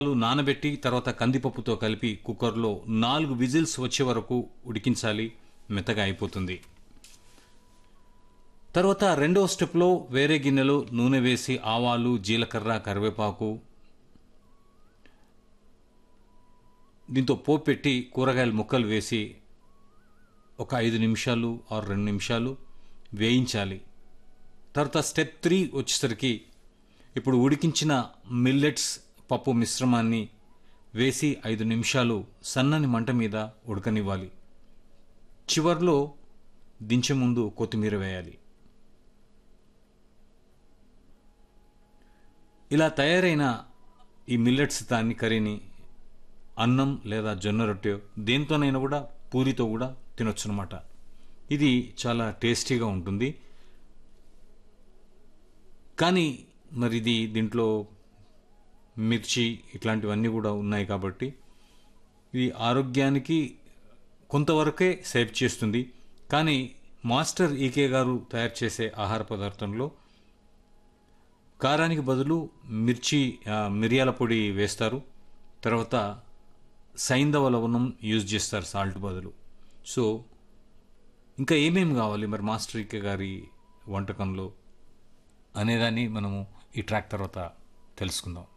నానబెట్టి తర్వాత కందిపప్పుతో కలిపి కుక్కర్లో నాలుగు విజిల్స్ వచ్చే వరకు ఉడికించాలి మెత్తగా అయిపోతుంది తర్వాత రెండవ స్టెప్లో వేరే గిన్నెలో నూనె వేసి ఆవాలు జీలకర్ర కరివేపాకు దీంతో పోపు పెట్టి కూరగాయల ముక్కలు వేసి ఒక ఐదు నిమిషాలు ఆరు రెండు నిమిషాలు వేయించాలి తర్వాత స్టెప్ త్రీ వచ్చేసరికి ఇప్పుడు ఉడికించిన మిల్లెట్స్ పప్పు మిశ్రమాన్ని వేసి ఐదు నిమిషాలు సన్నని మంట మీద ఉడకనివ్వాలి చివర్లో దించే ముందు కొత్తిమీర వేయాలి ఇలా తయారైన ఈ మిల్లెట్స్ దాన్ని కర్రీని అన్నం లేదా జొన్న రొట్టె దేంతోనైనా కూడా పూరితో కూడా తినొచ్చు అనమాట ఇది చాలా టేస్టీగా ఉంటుంది కానీ మరి ఇది దీంట్లో మిర్చి ఇట్లాంటివన్నీ కూడా ఉన్నాయి కాబట్టి ఇది ఆరోగ్యానికి కొంతవరకే సేవ్ చేస్తుంది కానీ మాస్టర్ ఈకే గారు తయారు చేసే ఆహార పదార్థంలో కారానికి బదులు మిర్చి ఆ, మిరియాల పొడి వేస్తారు తర్వాత సైంధవ లవణం యూజ్ చేస్తారు సాల్ట్ బదులు సో ఇంకా ఏమేమి కావాలి మరి మాస్టర్ ఈకే గారి వంటకంలో అనేదాన్ని మనము ఈ ట్రాక్ తర్వాత తెలుసుకుందాం